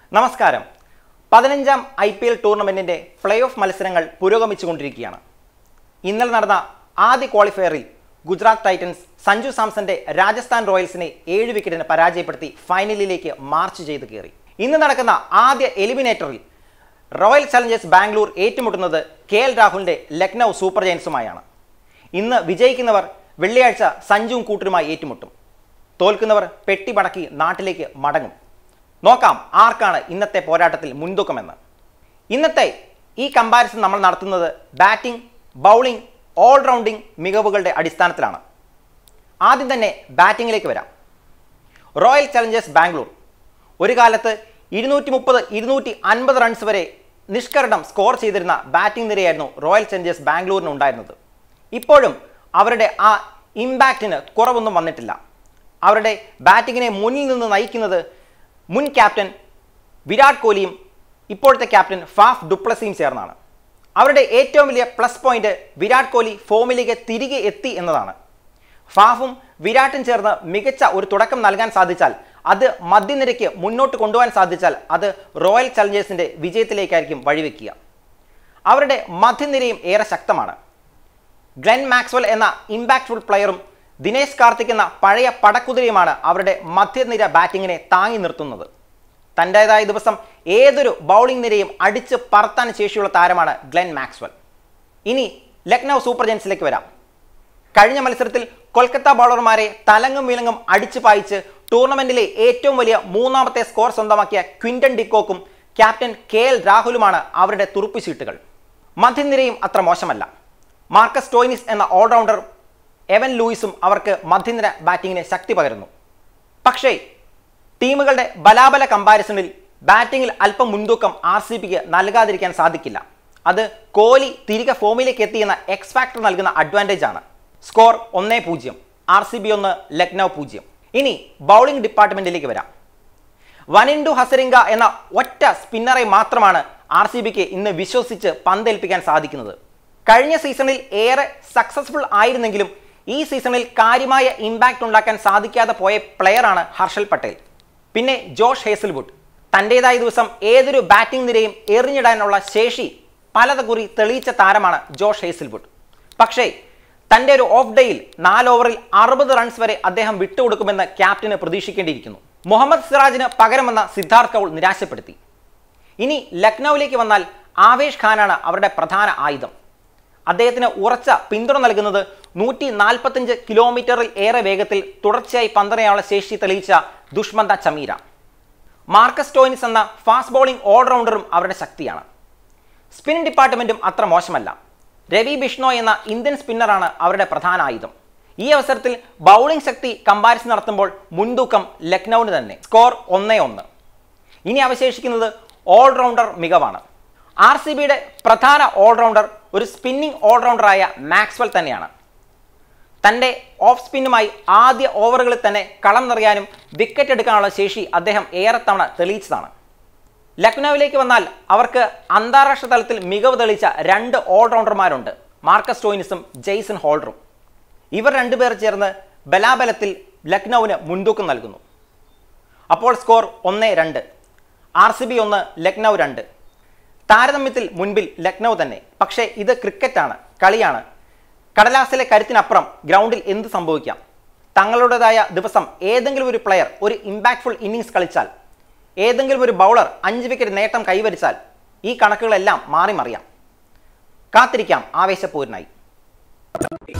നമസ്കാരം പതിനഞ്ചാം I P L ടൂർണമെന്റിന്റെ പ്ലേ ഓഫ് മത്സരങ്ങൾ പുരോഗമിച്ചുകൊണ്ടിരിക്കുകയാണ് ഇന്നലെ നടന്ന ആദ്യ ക്വാളിഫയറിൽ ഗുജറാത്ത് ടൈറ്റൻസ് സഞ്ജു സാംസന്റെ രാജസ്ഥാൻ റോയൽസിനെ ഏഴ് വിക്കറ്റിന് പരാജയപ്പെടുത്തി ഫൈനലിലേക്ക് മാർച്ച് ചെയ്ത് കയറി ഇന്ന് നടക്കുന്ന ആദ്യ എലിമിനേറ്ററിൽ റോയൽ ചലഞ്ചേഴ്സ് ബാംഗ്ലൂർ ഏറ്റുമുട്ടുന്നത് കെ എൽ രാഹുലിന്റെ ലക്നൗ സൂപ്പർ ജയൻസുമായാണ് ഇന്ന് വിജയിക്കുന്നവർ വെള്ളിയാഴ്ച സഞ്ജുവും കൂട്ടരുമായി ഏറ്റുമുട്ടും തോൽക്കുന്നവർ പെട്ടി മടക്കി നാട്ടിലേക്ക് മടങ്ങും നോക്കാം ആർക്കാണ് ഇന്നത്തെ പോരാട്ടത്തിൽ മുൻതൂക്കമെന്ന് ഇന്നത്തെ ഈ കമ്പാരിസൺ നമ്മൾ നടത്തുന്നത് ബാറ്റിംഗ് ബൗളിംഗ് ഓൾറൗണ്ടിംഗ് മികവുകളുടെ അടിസ്ഥാനത്തിലാണ് ആദ്യം തന്നെ ബാറ്റിങ്ങിലേക്ക് വരാം റോയൽ ചലഞ്ചേഴ്സ് ബാംഗ്ലൂർ ഒരു കാലത്ത് ഇരുന്നൂറ്റി മുപ്പത് ഇരുന്നൂറ്റി അൻപത് റൺസ് വരെ നിഷ്കരണം സ്കോർ ചെയ്തിരുന്ന ബാറ്റിംഗ് നിരയായിരുന്നു റോയൽ ചലഞ്ചേഴ്സ് ബാംഗ്ലൂരിന് ഉണ്ടായിരുന്നത് ഇപ്പോഴും അവരുടെ ആ ഇമ്പാക്റ്റിന് കുറവൊന്നും വന്നിട്ടില്ല അവരുടെ ബാറ്റിങ്ങിനെ മുന്നിൽ നിന്ന് നയിക്കുന്നത് മുൻ ക്യാപ്റ്റൻ വിരാട് കോഹ്ലിയും ഇപ്പോഴത്തെ ക്യാപ്റ്റൻ ഫാഫ് ഡുപ്ലസിയും ചേർന്നാണ് അവരുടെ ഏറ്റവും വലിയ പ്ലസ് പോയിന്റ് വിരാട് കോഹ്ലി ഫോമിലേക്ക് തിരികെ എത്തി എന്നതാണ് ഫാഫും വിരാട്ടും ചേർന്ന് മികച്ച ഒരു തുടക്കം നൽകാൻ സാധിച്ചാൽ അത് മധ്യനിരയ്ക്ക് മുന്നോട്ട് കൊണ്ടുപോകാൻ സാധിച്ചാൽ അത് റോയൽ ചലഞ്ചേഴ്സിന്റെ വിജയത്തിലേക്കായിരിക്കും വഴിവെക്കുക അവരുടെ മധ്യനിരയും ഏറെ ശക്തമാണ് ഗ്ലെൻ മാക്സ്വൽ എന്ന ഇമ്പാക്ട്ഫുൾ പ്ലെയറും ദിനേശ് കാർത്തിക് എന്ന പഴയ പടക്കുതിരയുമാണ് അവരുടെ മധ്യനിര ബാറ്റിങ്ങിനെ താങ്ങി നിർത്തുന്നത് തൻ്റേതായ ദിവസം ഏതൊരു ബൗളിംഗ് നിരയും അടിച്ച് പറത്താൻ ശേഷിയുള്ള താരമാണ് ഗ്ലെൻ മാക്സ്വൽ ഇനി ലക്നൗ സൂപ്പർ ജയൻസിലേക്ക് വരാം കഴിഞ്ഞ മത്സരത്തിൽ കൊൽക്കത്ത ബൗളർമാരെ തലങ്ങും വിലങ്ങും അടിച്ചു പായിച്ച് ടൂർണമെന്റിലെ ഏറ്റവും വലിയ മൂന്നാമത്തെ സ്കോർ സ്വന്തമാക്കിയ ക്വിന്റൺ ഡിക്കോക്കും ക്യാപ്റ്റൻ കെ എൽ രാഹുലുമാണ് അവരുടെ തുറുപ്പുചീട്ടുകൾ മധ്യനിരയും അത്ര മോശമല്ല മാർക്കസ് ടോയിനിസ് എന്ന ഓൾറൗണ്ടർ എവൻ ലൂയിസും അവർക്ക് മധ്യനിര ബാറ്റിങ്ങിന് ശക്തി പകരുന്നു പക്ഷേ ടീമുകളുടെ ബലാബല കമ്പാരിസണിൽ ബാറ്റിങ്ങിൽ അല്പം മുൻതൂക്കം ആർ സി പിക്ക് നൽകാതിരിക്കാൻ സാധിക്കില്ല അത് കോഹ്ലി തിരികെ ഫോമിലേക്ക് എത്തിയെന്ന എക്സ് ഫാക്ടർ നൽകുന്ന അഡ്വാൻറ്റേജ് ആണ് സ്കോർ ഒന്നേ പൂജ്യം ആർ സി ബി ഒന്ന് ലക്നൗ പൂജ്യം ഇനി ബൗളിംഗ് ഡിപ്പാർട്ട്മെന്റിലേക്ക് വരാം വനിൻഡു ഹസരിങ്ക എന്ന ഒറ്റ സ്പിന്നറെ മാത്രമാണ് ആർ സി ബിക്ക് ഇന്ന് വിശ്വസിച്ച് പന്തേൽപ്പിക്കാൻ സാധിക്കുന്നത് കഴിഞ്ഞ സീസണിൽ ഏറെ സക്സസ്ഫുൾ ആയിരുന്നെങ്കിലും ഈ സീസണിൽ കാര്യമായ ഇമ്പാക്റ്റ് ഉണ്ടാക്കാൻ സാധിക്കാതെ പോയ പ്ലെയറാണ് ഹർഷൽ പട്ടേൽ പിന്നെ ജോഷ് ഹേസൽവുഡ് തൻ്റെതായ ദിവസം ഏതൊരു ബാറ്റിംഗ് നിരയും എറിഞ്ഞിടാനുള്ള ശേഷി പലതകുറി തെളിയിച്ച താരമാണ് ജോഷ് ഹേസൽവുഡ് പക്ഷേ തൻ്റെ ഒരു ഓഫ് ഡേയിൽ നാല് ഓവറിൽ അറുപത് റൺസ് വരെ അദ്ദേഹം വിട്ടുകൊടുക്കുമെന്ന് ക്യാപ്റ്റന് പ്രതീക്ഷിക്കേണ്ടിയിരിക്കുന്നു മുഹമ്മദ് സിറാജിന് പകരം വന്ന സിദ്ധാർത്ഥ് കൗൾ നിരാശപ്പെടുത്തി ഇനി ലക്നൌവിലേക്ക് വന്നാൽ ആവേശ് ഖാനാണ് അവരുടെ പ്രധാന ആയുധം അദ്ദേഹത്തിന് ഉറച്ച പിന്തുണ നൽകുന്നത് നൂറ്റി നാൽപ്പത്തഞ്ച് കിലോമീറ്ററിൽ ഏറെ വേഗത്തിൽ തുടർച്ചയായി പന്തറിയാനുള്ള ശേഷി തെളിയിച്ച ദുഷ്മന്ത ചമീര മാർക്കസ് ടോയിനിസ് എന്ന ഫാസ്റ്റ് ബോളിംഗ് ഓൾറൗണ്ടറും അവരുടെ ശക്തിയാണ് സ്പിൻ ഡിപ്പാർട്ട്മെന്റും അത്ര മോശമല്ല രവി ബിഷ്ണോ എന്ന ഇന്ത്യൻ സ്പിന്നറാണ് അവരുടെ പ്രധാന ആയുധം ഈ അവസരത്തിൽ ബൗളിംഗ് ശക്തി കമ്പാരിസൺ നടത്തുമ്പോൾ മുൻതൂക്കം ലക്നൌവിന് തന്നെ സ്കോർ ഒന്നേ ഒന്ന് ഇനി അവശേഷിക്കുന്നത് ഓൾറൗണ്ടർ മികവാണ് ആർ സി ബിയുടെ പ്രധാന ഓൾറൗണ്ടർ ഒരു സ്പിന്നിംഗ് ഓൾറൗണ്ടറായ മാക്സ്വൽ തന്നെയാണ് തൻ്റെ ഓഫ് സ്പിന്നുമായി ആദ്യ ഓവറുകളിൽ തന്നെ കളം നിറയാനും വിക്കറ്റ് എടുക്കാനുള്ള ശേഷി അദ്ദേഹം ഏറെ തവണ തെളിയിച്ചതാണ് ലക്നൌവിലേക്ക് വന്നാൽ അവർക്ക് അന്താരാഷ്ട്ര തലത്തിൽ മികവ് തെളിയിച്ച രണ്ട് ഓൾറൗണ്ടർമാരുണ്ട് മാർക്കസ് ടോയിനിസും ജെയ്സൺ ഹോൾഡറും ഇവർ രണ്ടുപേർ ചേർന്ന് ബലാബലത്തിൽ ലക്നൌവിന് മുൻതൂക്കം നൽകുന്നു അപ്പോൾ സ്കോർ ഒന്ന് രണ്ട് ആർ സി ബി ഒന്ന് ലക്നൗ രണ്ട് താരതമ്യത്തിൽ മുൻപിൽ ലക്നൗ തന്നെ പക്ഷേ ഇത് ക്രിക്കറ്റാണ് കളിയാണ് കടലാസിലെ കരുത്തിനപ്പുറം ഗ്രൗണ്ടിൽ എന്ത് സംഭവിക്കാം തങ്ങളുടേതായ ദിവസം ഏതെങ്കിലും ഒരു പ്ലെയർ ഒരു ഇമ്പാക്ട്ഫുൾ ഇന്നിങ്സ് കളിച്ചാൽ ഏതെങ്കിലും ഒരു ബൗളർ അഞ്ച് വിക്കറ്റ് നേട്ടം കൈവരിച്ചാൽ ഈ കണക്കുകളെല്ലാം മാറി മറിയാം കാത്തിരിക്കാം ആവേശപൂരനായി